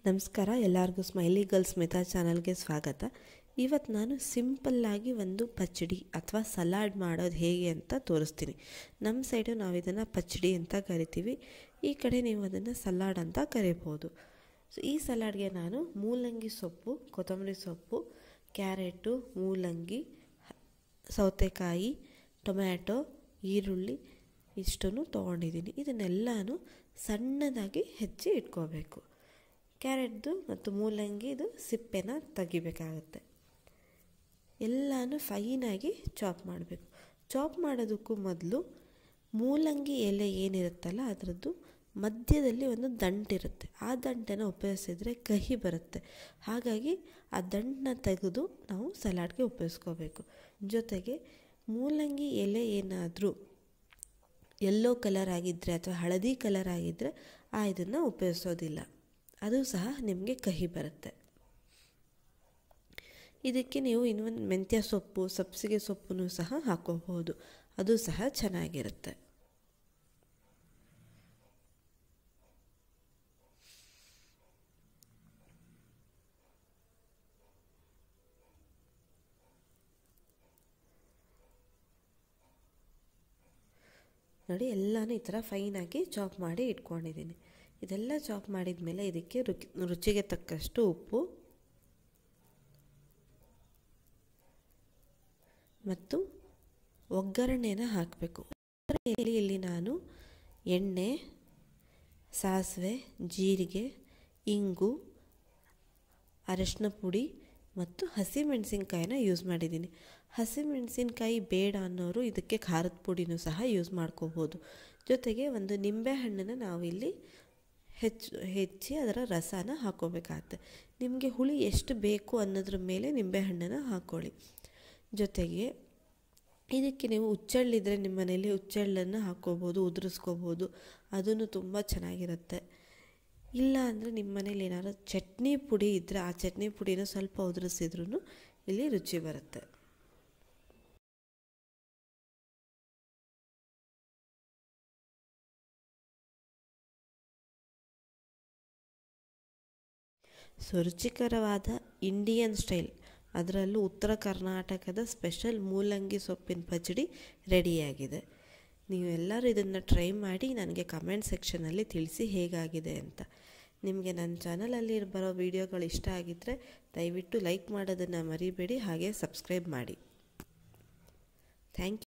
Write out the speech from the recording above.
ನಮಸ್ಕಾರ ಎಲ್ಲರಿಗೂ smiley girls Mita ಚಾನಲ್ಗೆ ಸ್ವಾಗತ ಇವತ್ತು ನಾನು ಸಿಂಪಲ್ಲಾಗಿ ಒಂದು ಪಚ್ಚಡಿ ಅಥವಾ ಸಲಾಡ್ ಮಾಡೋದು ಹೇಗೆ ಅಂತ ತೋರಿಸ್ತೀನಿ ನಮ್ಮ ಸೈಡು ನಾವು ಇದನ್ನು ಪಚ್ಚಡಿ ಅಂತ ಕರಿತೀವಿ ಈ ಕಡೆ ನೀವು ಅದನ್ನು ಸಲಾಡ್ ಅಂತ ಕರಿಬೋದು ಸೊ ಈ ಸಲಾಡ್ಗೆ ನಾನು ಮೂಲಂಗಿ ಸೊಪ್ಪು ಕೊತ್ತಂಬರಿ ಸೊಪ್ಪು ಕ್ಯಾರೆಟು ಮೂಲಂಗಿ ಸೌತೆಕಾಯಿ ಟೊಮ್ಯಾಟೊ ಈರುಳ್ಳಿ ಇಷ್ಟನ್ನು ತೊಗೊಂಡಿದ್ದೀನಿ ಇದನ್ನೆಲ್ಲನೂ ಸಣ್ಣದಾಗಿ ಹೆಚ್ಚಿ ಇಟ್ಕೋಬೇಕು ಕ್ಯಾರೆಟ್ದು ಮತ್ತು ಮೂಲಂಗಿದು ಸಿಪ್ಪೆನ ತೆಗಿಬೇಕಾಗತ್ತೆ ಎಲ್ಲನೂ ಫೈನಾಗಿ ಚಾಪ್ ಮಾಡಬೇಕು ಚಾಪ್ ಮಾಡೋದಕ್ಕೂ ಮೊದಲು ಮೂಲಂಗಿ ಎಲೆ ಏನಿರುತ್ತಲ್ಲ ಅದರದ್ದು ಮಧ್ಯದಲ್ಲಿ ಒಂದು ದಂಟಿರುತ್ತೆ ಆ ದಂಟನ್ನು ಉಪಯೋಗಿಸಿದ್ರೆ ಕಹಿ ಬರುತ್ತೆ ಹಾಗಾಗಿ ಆ ದಂಟನ್ನ ತೆಗೆದು ನಾವು ಸಲಾಡ್ಗೆ ಉಪಯೋಗಿಸ್ಕೋಬೇಕು ಜೊತೆಗೆ ಮೂಲಂಗಿ ಎಲೆ ಏನಾದರೂ ಯೆಲ್ಲೋ ಕಲರ್ ಆಗಿದ್ದರೆ ಅಥವಾ ಹಳದಿ ಕಲರ್ ಆಗಿದ್ದರೆ ಆ ಇದನ್ನು ಉಪಯೋಗಿಸೋದಿಲ್ಲ ಅದು ಸಹ ನಿಮಗೆ ಕಹಿ ಬರುತ್ತೆ ಇದಕ್ಕೆ ನೀವು ಇನ್ನೊಂದು ಮೆಂತ್ಯ ಸೊಪ್ಪು ಸಬ್ಸಿಗೆ ಸೊಪ್ಪನ್ನು ಸಹ ಹಾಕೋಬಹುದು ಅದು ಸಹ ಚೆನ್ನಾಗಿರುತ್ತೆ ನೋಡಿ ಎಲ್ಲನೂ ಈ ಥರ ಫೈನಾಗಿ ಚಾಪ್ ಮಾಡಿ ಇಟ್ಕೊಂಡಿದ್ದೀನಿ ಇದೆಲ್ಲ ಚಾಪ್ ಮಾಡಿದ ಮೇಲೆ ಇದಕ್ಕೆ ರುಚಿ ರುಚಿಗೆ ತಕ್ಕಷ್ಟು ಉಪ್ಪು ಮತ್ತು ಒಗ್ಗರಣೆನ ಹಾಕಬೇಕು ಇಲ್ಲಿ ನಾನು ಎಣ್ಣೆ ಸಾಸಿವೆ ಜೀರಿಗೆ ಇಂಗು ಅರಶಿನ ಪುಡಿ ಮತ್ತು ಹಸಿಮೆಣಸಿನ್ಕಾಯಿನ ಯೂಸ್ ಮಾಡಿದ್ದೀನಿ ಹಸಿಮೆಣಸಿನ್ಕಾಯಿ ಬೇಡ ಅನ್ನೋರು ಇದಕ್ಕೆ ಖಾರದ ಪುಡಿನೂ ಸಹ ಯೂಸ್ ಮಾಡ್ಕೋಬೋದು ಜೊತೆಗೆ ಒಂದು ನಿಂಬೆಹಣ್ಣನ್ನು ನಾವಿಲ್ಲಿ ಹೆಚ್ಚು ಹೆಚ್ಚಿ ಅದರ ರಸನ ಹಾಕೋಬೇಕಾಗತ್ತೆ ನಿಮಗೆ ಹುಳಿ ಎಷ್ಟು ಬೇಕು ಅನ್ನೋದ್ರ ಮೇಲೆ ನಿಂಬೆಹಣ್ಣನ್ನು ಹಾಕ್ಕೊಳ್ಳಿ ಜೊತೆಗೆ ಇದಕ್ಕೆ ನೀವು ಹುಚ್ಚಳ್ಳಿದ್ರೆ ನಿಮ್ಮ ಮನೇಲಿ ಹುಚ್ಚಳ್ಳನ್ನು ಹಾಕ್ಕೋಬೋದು ಉದುರಿಸ್ಕೋಬೋದು ಅದನ್ನು ತುಂಬ ಚೆನ್ನಾಗಿರುತ್ತೆ ಇಲ್ಲ ಅಂದರೆ ನಿಮ್ಮ ಮನೇಲಿ ಏನಾದ್ರು ಚಟ್ನಿ ಪುಡಿ ಇದ್ದರೆ ಆ ಚಟ್ನಿ ಪುಡಿನ ಸ್ವಲ್ಪ ಉದುರಿಸಿದ್ರೂ ಇಲ್ಲಿ ರುಚಿ ಬರುತ್ತೆ ಸೊ ರುಚಿಕರವಾದ ಇಂಡಿಯನ್ ಸ್ಟೈಲ್ ಅದರಲ್ಲೂ ಉತ್ತರ ಕರ್ನಾಟಕದ ಸ್ಪೆಷಲ್ ಮೂಲಂಗಿ ಸೊಪ್ಪಿನ ಪಚಡಿ ರೆಡಿಯಾಗಿದೆ ನೀವೆಲ್ಲರೂ ಇದನ್ನು ಟ್ರೈ ಮಾಡಿ ನನಗೆ ಕಮೆಂಟ್ ಸೆಕ್ಷನಲ್ಲಿ ತಿಳಿಸಿ ಹೇಗಾಗಿದೆ ಅಂತ ನಿಮಗೆ ನನ್ನ ಚಾನಲಲ್ಲಿ ಬರೋ ವೀಡಿಯೋಗಳು ಇಷ್ಟ ಆಗಿದ್ದರೆ ದಯವಿಟ್ಟು ಲೈಕ್ ಮಾಡೋದನ್ನು ಮರಿಬೇಡಿ ಹಾಗೆ ಸಬ್ಸ್ಕ್ರೈಬ್ ಮಾಡಿ ಥ್ಯಾಂಕ್ ಯು